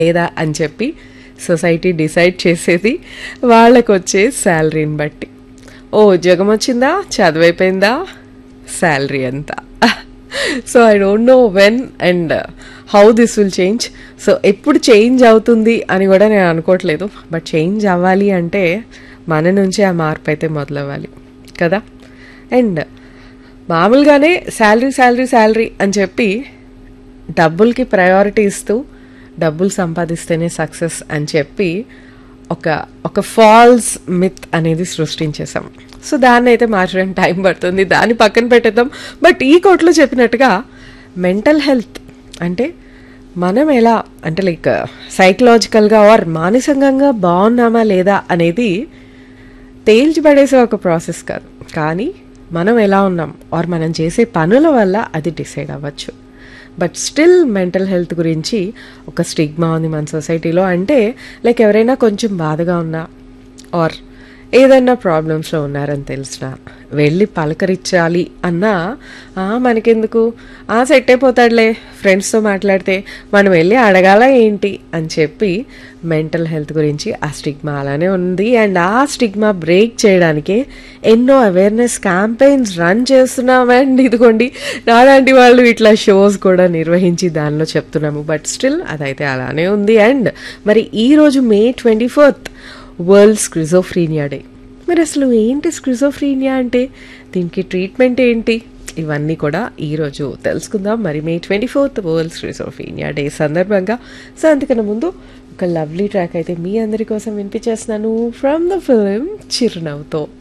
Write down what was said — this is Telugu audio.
లేదా అని చెప్పి సొసైటీ డిసైడ్ చేసేది వాళ్ళకు వచ్చే శాలరీని బట్టి ఓ ఉద్యోగం వచ్చిందా చదువైపోయిందా శాలరీ ఎంత so I don't know when and how this will change so ఎప్పుడు చేంజ్ అవుతుంది అని కూడా నేను అనుకోవట్లేదు బట్ చేంజ్ అవ్వాలి అంటే మన నుంచే ఆ మార్పు అయితే మొదలవ్వాలి కదా అండ్ మామూలుగానే శాలరీ శాలరీ శాలరీ అని చెప్పి డబ్బులకి ప్రయారిటీ ఇస్తూ డబ్బులు సంపాదిస్తేనే సక్సెస్ అని చెప్పి ఒక ఒక ఫాల్స్ మిత్ అనేది సృష్టించేసాం సో దాన్ని అయితే మార్చడానికి టైం పడుతుంది దాన్ని పక్కన పెట్టేద్దాం బట్ ఈ కోట్లో చెప్పినట్టుగా మెంటల్ హెల్త్ అంటే మనం ఎలా అంటే లైక్ సైకలాజికల్గా ఆర్ మానసికంగా బాగున్నామా లేదా అనేది తేల్చిపడేసే ఒక ప్రాసెస్ కాదు కానీ మనం ఎలా ఉన్నాం ఆర్ మనం చేసే పనుల వల్ల అది డిసైడ్ అవ్వచ్చు బట్ స్టిల్ మెంటల్ హెల్త్ గురించి ఒక స్టిగ్మా ఉంది మన సొసైటీలో అంటే లైక్ ఎవరైనా కొంచెం బాధగా ఉన్నా ఆర్ ఏదైనా ప్రాబ్లమ్స్లో ఉన్నారని తెలిసిన వెళ్ళి పలకరించాలి అన్నా "ఆ, మనకెందుకు ఆ సెట్ అయిపోతాడులే ఫ్రెండ్స్తో మాట్లాడితే మనం వెళ్ళి అడగాల ఏంటి అని చెప్పి మెంటల్ హెల్త్ గురించి ఆ స్టిగ్మా అలానే ఉంది అండ్ ఆ స్టిగ్మా బ్రేక్ చేయడానికే ఎన్నో అవేర్నెస్ క్యాంపెయిన్స్ రన్ చేస్తున్నాం అండ్ ఇదిగోండి నాలాంటి వాళ్ళు ఇట్లా షోస్ కూడా నిర్వహించి దానిలో చెప్తున్నాము బట్ స్టిల్ అదైతే అలానే ఉంది అండ్ మరి ఈరోజు May twenty fourth world schizophrenia day మరి అసలు ఏంటి స్క్రిజోఫ్రీనియా అంటే దీనికి ట్రీట్మెంట్ ఏంటి ఇవన్నీ కూడా ఈరోజు తెలుసుకుందాం మరి May twenty fourth world schizophrenia day సందర్భంగా సో అంతకన్నా ముందు ఒక లవ్లీ ట్రాక్ అయితే మీ అందరి కోసం వినిపించేస్తున్నాను ఫ్రమ్ ద ఫిలిం చిరునవ్వుతో